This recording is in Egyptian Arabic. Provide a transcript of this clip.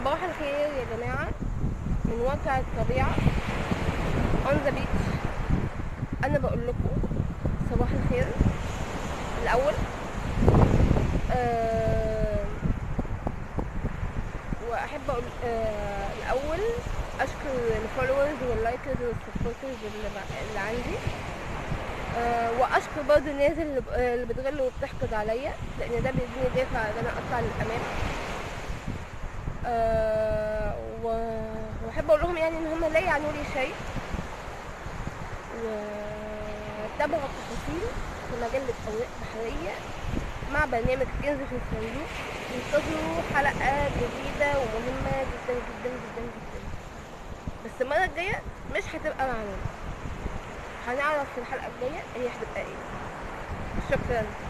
صباح الخير يا جماعة من واقع الطبيعة on the beach أنا بقول لكم صباح الخير الأول آه وأحب أقول آه الأول أشكر الفولورز واللايكرز والسبورترز اللي, ب- اللي عندي آه وأشكر برضه الناس اللي, ب- اللي بتغل وبتحقد عليا لأن ده بيديني دافع إن أنا أطلع للأمام آه، و- واحب اقول لهم يعني ان هم لا يعنوا لي شيء وتابعوا التفاصيل في مجلة أوراق بحرية مع برنامج كنز في الصندوق انتظروا حلقة جديدة ومهمة جدا جدا جدا جدا بس المرة الجاية مش هتبقى معانا هنعرف في الحلقة الجاية هي هتبقى ايه شكرا